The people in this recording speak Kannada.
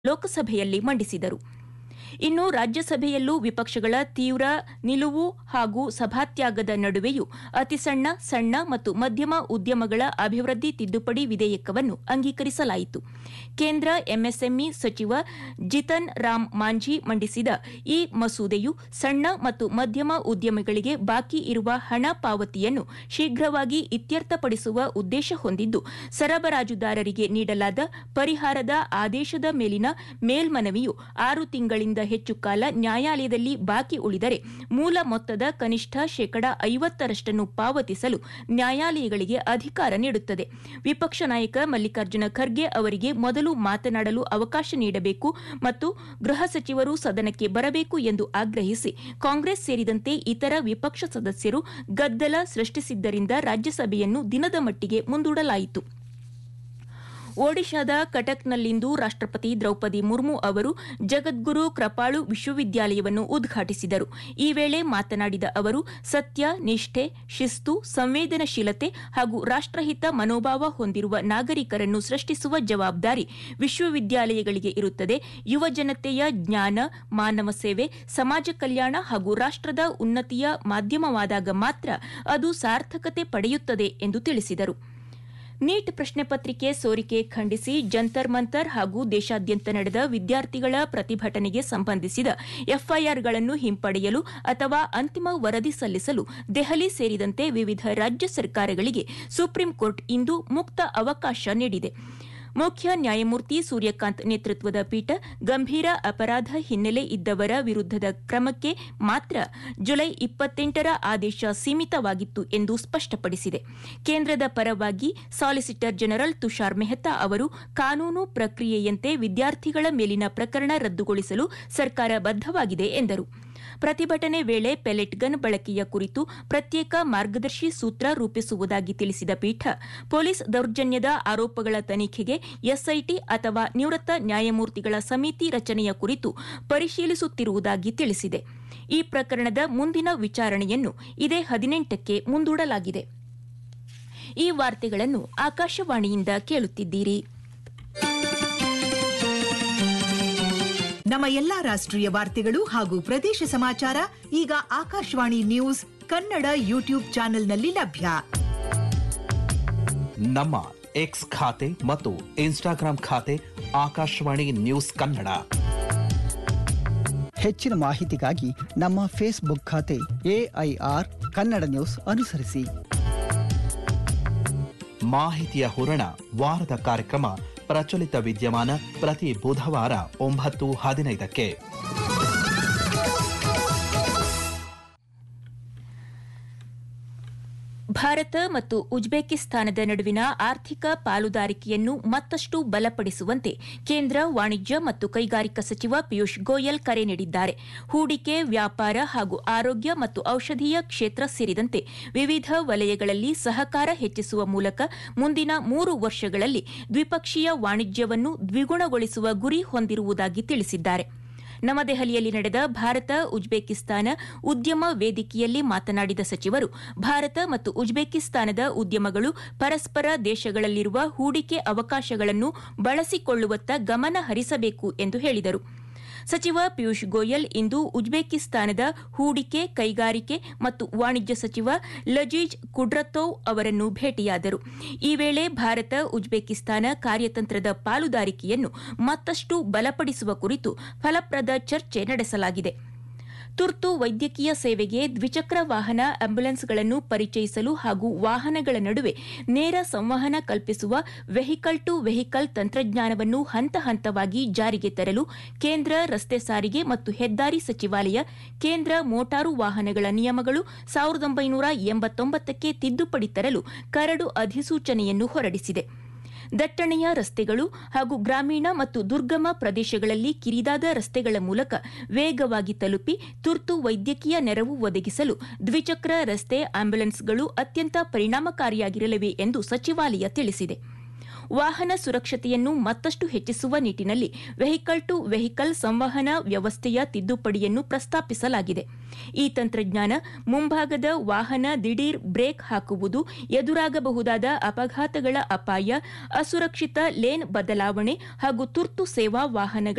ಲೋಕಸಭೆಯಲ್ಲಿ ಮಂಡಿಸಿದರು ಇನ್ನು ರಾಜ್ಯಸಭೆಯಲ್ಲೂ ವಿಪಕ್ಷಗಳ ತೀವ್ರ ನಿಲುವು ಹಾಗೂ ಸಭಾತ್ಯಾಗದ ನಡುವೆಯೂ ಅತಿಸಣ್ಣ ಸಣ್ಣ ಮತ್ತು ಮಧ್ಯಮ ಉದ್ಯಮಗಳ ಅಭಿವೃದ್ಧಿ ತಿದ್ದುಪಡಿ ವಿಧೇಯಕವನ್ನು ಅಂಗೀಕರಿಸಲಾಯಿತು ಕೇಂದ್ರ ಎಂಎಸ್ಎಂಇ ಸಚಿವ ಜಿತನ್ ರಾಮ್ ಮಾಂಝಿ ಮಂಡಿಸಿದ ಈ ಮಸೂದೆಯು ಸಣ್ಣ ಮತ್ತು ಮಧ್ಯಮ ಉದ್ಯಮಿಗಳಿಗೆ ಬಾಕಿ ಇರುವ ಹಣ ಪಾವತಿಯನ್ನು ಶೀಘ್ರವಾಗಿ ಇತ್ಯರ್ಥಪಡಿಸುವ ಉದ್ದೇಶ ಹೊಂದಿದ್ದು ಸರಬರಾಜುದಾರರಿಗೆ ನೀಡಲಾದ ಪರಿಹಾರದ ಆದೇಶದ ಮೇಲಿನ ಮೇಲ್ಮನವಿಯು ಆರು ತಿಂಗಳಿಂದ ಹೆಚ್ಚು ಕಾಲ ನ್ಯಾಯಾಲಯದಲ್ಲಿ ಬಾಕಿ ಉಳಿದರೆ ಮೂಲ ಮೊತ್ತದ ಕನಿಷ್ಠ ಶೇಕಡ ಐವತ್ತರಷ್ಟನ್ನು ಪಾವತಿಸಲು ನ್ಯಾಯಾಲಯಗಳಿಗೆ ಅಧಿಕಾರ ನೀಡುತ್ತದೆ ವಿಪಕ್ಷ ನಾಯಕ ಮಲ್ಲಿಕಾರ್ಜುನ ಖರ್ಗೆ ಅವರಿಗೆ ಮೊದಲು ಮಾತನಾಡಲು ಅವಕಾಶ ನೀಡಬೇಕು ಮತ್ತು ಗೃಹ ಸಚಿವರು ಸದನಕ್ಕೆ ಬರಬೇಕು ಎಂದು ಆಗ್ರಹಿಸಿ ಕಾಂಗ್ರೆಸ್ ಸೇರಿದಂತೆ ಇತರ ವಿಪಕ್ಷ ಸದಸ್ಯರು ಗದ್ದಲ ಸೃಷ್ಟಿಸಿದ್ದರಿಂದ ರಾಜ್ಯಸಭೆಯನ್ನು ದಿನದ ಮಟ್ಟಿಗೆ ಮುಂದೂಡಲಾಯಿತು ಒಡಿಶಾದ ಕಟಕ್ನಲ್ಲಿಂದು ರಾಷ್ಟಪತಿ ದ್ರೌಪದಿ ಮುರ್ಮು ಅವರು ಜಗದ್ಗುರು ಕೃಪಾಳು ವಿಶ್ವವಿದ್ಯಾಲಯವನ್ನು ಉದ್ಘಾಟಿಸಿದರು ಈ ವೇಳೆ ಮಾತನಾಡಿದ ಅವರು ಸತ್ಯ ನಿಷ್ಠೆ ಶಿಸ್ತು ಸಂವೇದನಶೀಲತೆ ಹಾಗೂ ರಾಷ್ಟಹಿತ ಮನೋಭಾವ ಹೊಂದಿರುವ ನಾಗರಿಕರನ್ನು ಸೃಷ್ಟಿಸುವ ಜವಾಬ್ದಾರಿ ವಿಶ್ವವಿದ್ಯಾಲಯಗಳಿಗೆ ಇರುತ್ತದೆ ಯುವ ಜನತೆಯ ಜ್ಞಾನ ಮಾನವ ಸೇವೆ ಸಮಾಜ ಕಲ್ಯಾಣ ಹಾಗೂ ರಾಷ್ಟದ ಉನ್ನತಿಯ ಮಾಧ್ಯಮವಾದಾಗ ಮಾತ್ರ ಅದು ಸಾರ್ಥಕತೆ ಪಡೆಯುತ್ತದೆ ಎಂದು ತಿಳಿಸಿದರು ನೀಟ್ ಪ್ರಶ್ನೆ ಪತ್ರಿಕೆ ಸೋರಿಕೆ ಖಂಡಿಸಿ ಜಂತರ್ ಮಂತರ್ ಹಾಗೂ ದೇಶಾದ್ಯಂತ ನಡೆದ ವಿದ್ಯಾರ್ಥಿಗಳ ಪ್ರತಿಭಟನೆಗೆ ಸಂಬಂಧಿಸಿದ ಎಫ್ಐಆರ್ಗಳನ್ನು ಹಿಂಪಡೆಯಲು ಅಥವಾ ಅಂತಿಮ ವರದಿ ಸಲ್ಲಿಸಲು ದೆಹಲಿ ಸೇರಿದಂತೆ ವಿವಿಧ ರಾಜ್ಯ ಸರ್ಕಾರಗಳಿಗೆ ಸುಪ್ರೀಂ ಕೋರ್ಟ್ ಇಂದು ಮುಕ್ತ ಅವಕಾಶ ನೀಡಿದೆ ಮುಖ್ಯ ನ್ಯಾಯಮೂರ್ತಿ ಸೂರ್ಯಕಾಂತ್ ನೇತೃತ್ವದ ಪೀಠ ಗಂಭೀರ ಅಪರಾಧ ಹಿನ್ನೆಲೆ ಇದ್ದವರ ವಿರುದ್ದದ ಕ್ರಮಕ್ಕೆ ಮಾತ್ರ ಜುಲೈ ಇಪ್ಪತ್ತೆಂಟರ ಆದೇಶ ಸೀಮಿತವಾಗಿತ್ತು ಎಂದು ಸ್ಪಷ್ಟಪಡಿಸಿದೆ ಕೇಂದ್ರದ ಪರವಾಗಿ ಸಾಲಿಸಿಟರ್ ಜನರಲ್ ತುಷಾರ್ ಮೆಹ್ತಾ ಅವರು ಕಾನೂನು ಪ್ರಕ್ರಿಯೆಯಂತೆ ವಿದ್ಯಾರ್ಥಿಗಳ ಮೇಲಿನ ಪ್ರಕರಣ ರದ್ದುಗೊಳಿಸಲು ಸರ್ಕಾರ ಬದ್ದವಾಗಿದೆ ಎಂದರು ಪ್ರತಿಭಟನೆ ವೇಳೆ ಪೆಲೆಟ್ ಗನ್ ಬಳಕೆಯ ಕುರಿತು ಪ್ರತ್ಯೇಕ ಮಾರ್ಗದರ್ಶಿ ಸೂತ್ರ ರೂಪಿಸುವುದಾಗಿ ತಿಳಿಸಿದ ಪೀಠ ಪೊಲೀಸ್ ದೌರ್ಜನ್ಯದ ಆರೋಪಗಳ ತನಿಖೆಗೆ ಎಸ್ಐಟಿ ಅಥವಾ ನಿವೃತ್ತ ನ್ಯಾಯಮೂರ್ತಿಗಳ ಸಮಿತಿ ರಚನೆಯ ಕುರಿತು ಪರಿಶೀಲಿಸುತ್ತಿರುವುದಾಗಿ ತಿಳಿಸಿದೆ ಈ ಪ್ರಕರಣದ ಮುಂದಿನ ವಿಚಾರಣೆಯನ್ನು ಇದೇ ಹದಿನೆಂಟಕ್ಕೆ ಮುಂದೂಡಲಾಗಿದೆ ಈ ವಾರ್ತೆಗಳನ್ನು ಆಕಾಶವಾಣಿಯಿಂದ ಕೇಳುತ್ತಿದ್ದೀರಿ ನಮ್ಮ ಎಲ್ಲಾ ರಾಷ್ಟ್ರೀಯ ವಾರ್ತೆಗಳು ಹಾಗೂ ಪ್ರದೇಶ ಸಮಾಚಾರ ಈಗ ಆಕಾಶವಾಣಿ ನ್ಯೂಸ್ ಕನ್ನಡ ಯೂಟ್ಯೂಬ್ ಚಾನೆಲ್ನಲ್ಲಿ ಲಭ್ಯ ನಮ್ಮ ಎಕ್ಸ್ ಖಾತೆ ಮತ್ತು ಇನ್ಸ್ಟಾಗ್ರಾಂ ಖಾತೆ ಆಕಾಶವಾಣಿ ನ್ಯೂಸ್ ಕನ್ನಡ ಹೆಚ್ಚಿನ ಮಾಹಿತಿಗಾಗಿ ನಮ್ಮ ಫೇಸ್ಬುಕ್ ಖಾತೆ ಎಐಆರ್ ಕನ್ನಡ ನ್ಯೂಸ್ ಅನುಸರಿಸಿ ಮಾಹಿತಿಯ ಹೂರಣ ವಾರದ ಕಾರ್ಯಕ್ರಮ ಪ್ರಚಲಿತ ವಿದ್ಯಮಾನ ಪ್ರತಿ ಬುಧವಾರ ಒಂಬತ್ತು ಹದಿನೈದಕ್ಕೆ ಭಾರತ ಮತ್ತು ಉಜ್ಬೇಕಿಸ್ತಾನದ ನಡುವಿನ ಆರ್ಥಿಕ ಪಾಲುದಾರಿಕೆಯನ್ನು ಮತ್ತಷ್ಟು ಬಲಪಡಿಸುವಂತೆ ಕೇಂದ್ರ ವಾಣಿಜ್ಯ ಮತ್ತು ಕೈಗಾರಿಕಾ ಸಚಿವ ಪಿಯೂಷ್ ಗೋಯಲ್ ಕರೆ ನೀಡಿದ್ದಾರೆ ಹೂಡಿಕೆ ವ್ಯಾಪಾರ ಹಾಗೂ ಆರೋಗ್ಯ ಮತ್ತು ಔಷಧೀಯ ಕ್ಷೇತ್ರ ಸೇರಿದಂತೆ ವಿವಿಧ ವಲಯಗಳಲ್ಲಿ ಸಹಕಾರ ಹೆಚ್ಚಿಸುವ ಮೂಲಕ ಮುಂದಿನ ಮೂರು ವರ್ಷಗಳಲ್ಲಿ ದ್ವಿಪಕ್ಷೀಯ ವಾಣಿಜ್ಯವನ್ನು ದ್ವಿಗುಣಗೊಳಿಸುವ ಗುರಿ ಹೊಂದಿರುವುದಾಗಿ ತಿಳಿಸಿದ್ದಾರೆ ನವದೆಹಲಿಯಲ್ಲಿ ನಡೆದ ಭಾರತ ಉಜ್ಬೇಕಿಸ್ತಾನ ಉದ್ಯಮ ವೇದಿಕೆಯಲ್ಲಿ ಮಾತನಾಡಿದ ಸಚಿವರು ಭಾರತ ಮತ್ತು ಉಜ್ಬೇಕಿಸ್ತಾನದ ಉದ್ಯಮಗಳು ಪರಸ್ಪರ ದೇಶಗಳಲ್ಲಿರುವ ಹೂಡಿಕೆ ಅವಕಾಶಗಳನ್ನು ಬಳಸಿಕೊಳ್ಳುವತ್ತ ಗಮನ ಹರಿಸಬೇಕು ಎಂದು ಹೇಳಿದರು ಸಚಿವ ಪಿಯೂಷ್ ಗೋಯಲ್ ಇಂದು ಉಜ್ಬೇಕಿಸ್ತಾನದ ಹೂಡಿಕೆ ಕೈಗಾರಿಕೆ ಮತ್ತು ವಾಣಿಜ್ಯ ಸಚಿವ ಲಜೀಜ್ ಕುಡ್ರತೋವ್ ಅವರನ್ನು ಭೇಟಿಯಾದರು ಈ ವೇಳೆ ಭಾರತ ಉಜ್ಬೇಕಿಸ್ತಾನ ಕಾರ್ಯತಂತ್ರದ ಪಾಲುದಾರಿಕೆಯನ್ನು ಮತ್ತಷ್ಟು ಬಲಪಡಿಸುವ ಕುರಿತು ಫಲಪ್ರದ ಚರ್ಚೆ ನಡೆಸಲಾಗಿದೆ ತುರ್ತು ವೈದ್ಯಕೀಯ ಸೇವೆಗೆ ದ್ವಿಚಕ್ರ ವಾಹನ ಆಂಬ್ಯುಲೆನ್ಸ್ಗಳನ್ನು ಪರಿಚಯಿಸಲು ಹಾಗೂ ವಾಹನಗಳ ನಡುವೆ ನೇರ ಸಂವಹನ ಕಲ್ಪಿಸುವ ವೆಹಿಕಲ್ ಟು ವೆಹಿಕಲ್ ತಂತ್ರಜ್ಞಾನವನ್ನು ಹಂತ ಹಂತವಾಗಿ ಜಾರಿಗೆ ತರಲು ಕೇಂದ್ರ ರಸ್ತೆ ಸಾರಿಗೆ ಮತ್ತು ಹೆದ್ದಾರಿ ಸಚಿವಾಲಯ ಕೇಂದ್ರ ಮೋಟಾರು ವಾಹನಗಳ ನಿಯಮಗಳು ಸಾವಿರದ ಒಂಬೈನೂರ ಎಂಬತ್ತೊಂಬತ್ತಕ್ಕೆ ತಿದ್ದುಪಡಿ ತರಲು ಕರಡು ಅಧಿಸೂಚನೆಯನ್ನು ಹೊರಡಿಸಿದೆ ದಟ್ಟಣೆಯ ರಸ್ತೆಗಳು ಹಾಗೂ ಗ್ರಾಮೀಣ ಮತ್ತು ದುರ್ಗಮ ಪ್ರದೇಶಗಳಲ್ಲಿ ಕಿರಿದಾದ ರಸ್ತೆಗಳ ಮೂಲಕ ವೇಗವಾಗಿ ತಲುಪಿ ತುರ್ತು ವೈದ್ಯಕೀಯ ನೆರವು ಒದಗಿಸಲು ದ್ವಿಚಕ್ರ ರಸ್ತೆ ಆಂಬ್ಯುಲೆನ್ಸ್ಗಳು ಅತ್ಯಂತ ಪರಿಣಾಮಕಾರಿಯಾಗಿರಲಿವೆ ಎಂದು ಸಚಿವಾಲಯ ತಿಳಿಸಿದೆ ವಾಹನ ಸುರಕ್ಷತೆಯನ್ನು ಮತ್ತಷ್ಟು ಹೆಚ್ಚಿಸುವ ನಿಟ್ಟಿನಲ್ಲಿ ವೆಹಿಕಲ್ ಟು ವೆಹಿಕಲ್ ಸಂವಹನ ವ್ಯವಸ್ಥೆಯ ತಿದ್ದುಪಡಿಯನ್ನು ಪ್ರಸ್ತಾಪಿಸಲಾಗಿದೆ ಈ ತಂತ್ರಜ್ಞಾನ ಮುಂಭಾಗದ ವಾಹನ ದಿಢೀರ್ ಬ್ರೇಕ್ ಹಾಕುವುದು ಎದುರಾಗಬಹುದಾದ ಅಪಘಾತಗಳ ಅಪಾಯ ಅಸುರಕ್ಷಿತ ಲೇನ್ ಬದಲಾವಣೆ ಹಾಗೂ ತುರ್ತು ಸೇವಾ ವಾಹನಗಳ